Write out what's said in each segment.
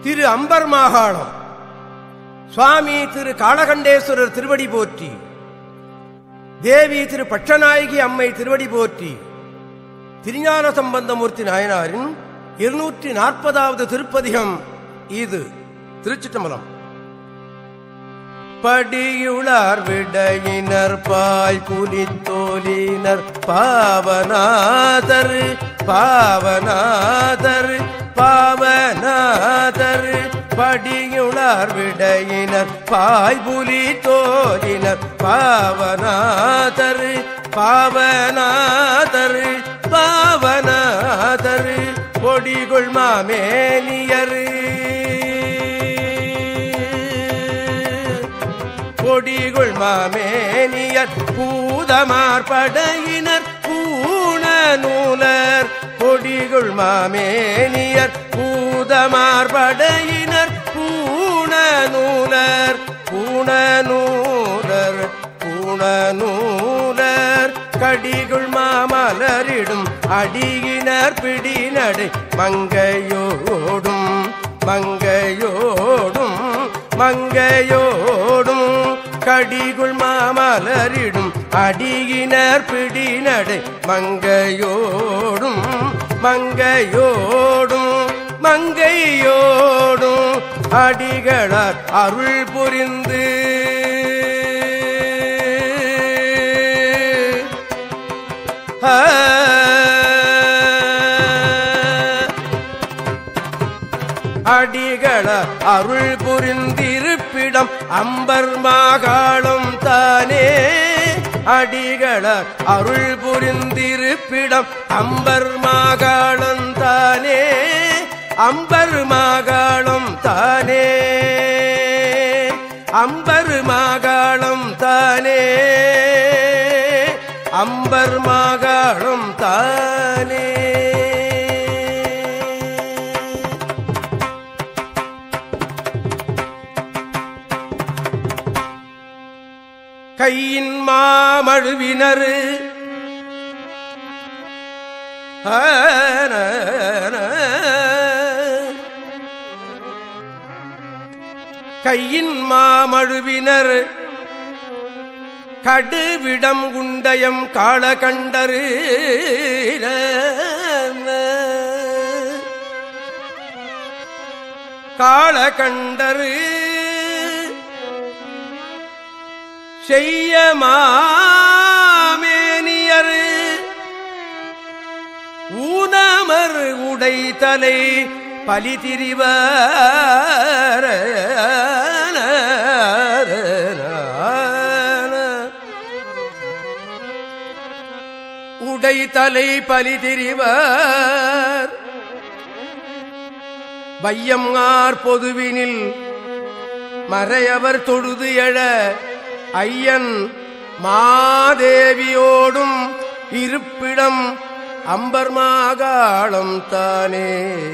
திரு amber மாகாணம் சுவாமி திரு காளகண்டேஸ்வரர் திருவடி போற்றி தேவி திரு பட்சநாயகி அம்மை திருவடி போற்றி திருஞான சம்பந்தமூர்த்தி நாயனாரின் இருநூற்றி நாற்பதாவது திருப்பதிகம் இது திருச்சிட்டம்பலம் படியுளார் விடையினர் பாய் புலித்தோலினர் பாவநாதர் பாவநாதர் பாவநாதர் படியுளார் விடையினர் பாய் புலி தோலினர் பாவநாதர் பாவநாதர் பாவநாதர் பொடிகுள் மாமேனியரு கொடிகுள் மாமேனியர் பூதமார் படையினர் பூண நூலர் கொடிகுள் மாமேனியர் பூதமார் படையினர் பூண நூலர் பூண நூலர் பூண நூலர் கடிகுள் மாமலரிடும் அடியினர் பிடிநடை மங்கையோடும் மங்கையோடும் மங்கையோடும் கடிகுள் மாமலரிடும் அடியினர் பிடிநடை மங்கையோடும் மங்கையோடும் மங்கையோடும் அடிகளார் அருள் புரிந்து அடிகள அருள் புரிந்திருப்பிடம் அம்பர் மாகாளம் தானே அடிகள அருள் புரிந்திருப்பிடம் அம்பர் மாகாளம் தானே அம்பர் மாகாளம் தானே அம்பர் மாகாளம் தானே அம்பர் மாகாளம் தானே கையின் மாமழுவினர் கையின் மாமழுவினர் கடுவிடம் குண்டயம் காள கண்டரு காள கண்டரு செய்ய மாமேனியர் ஊனமர் உடை தலை பலி திரிவர் உடை தலை பலி திரிவர் வையம்கார் பொதுவினில் மறையவர் தொழுது எழ ஐயன் மாதேவியோடும் இருப்பிடம் அம்பர் மாகாளம் தானே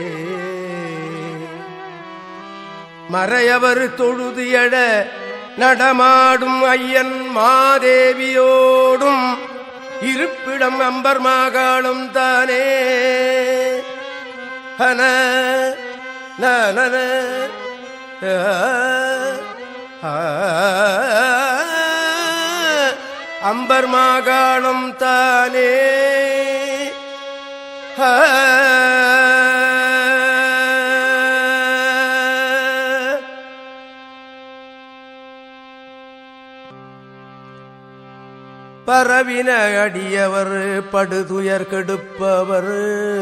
மறையவர் தொழுது எழ நடமாடும் ஐயன் மாதேவியோடும் இருப்பிடம் அம்பர் மாகாளம் தானே ஹன நன அம்பர் மாகாணம் தானே பரவின அடியவர் படுதுயர் கெடுப்பவர்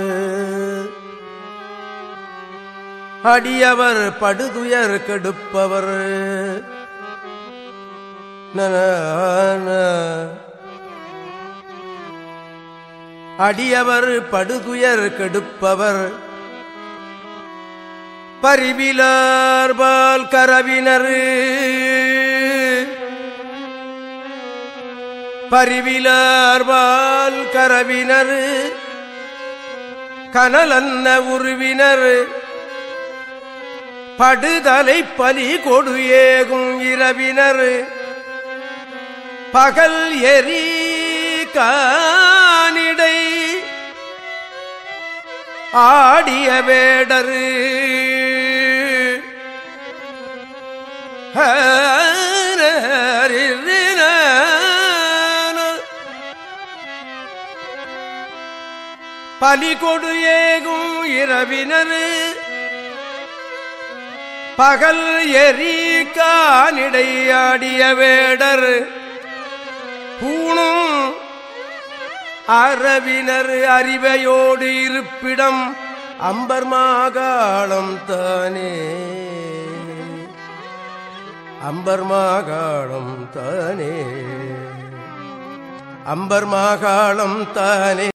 அடியவர் படுதுயர் கெடுப்பவர் அடியவர் படுதுயர் கெடுப்பவர் பரிவிலார்பால் கரவினர் பரிவிலார்பால் கரவினர் கனலன்ன உருவினர் படுதலை பலி கொடு ஏகும் இரவினர் பகல் எரி கானிடை ஆடிய வேடரு பலி கொடு ஏகும் இரவினர் பகல் எரி கானிடையாடிய வேடர் பூணும் அரவினர் அறிவையோடு இருப்பிடம் அம்பர் மாகாளம் தானே அம்பர் மாகாளம் தானே அம்பர் மாகாளம் தானே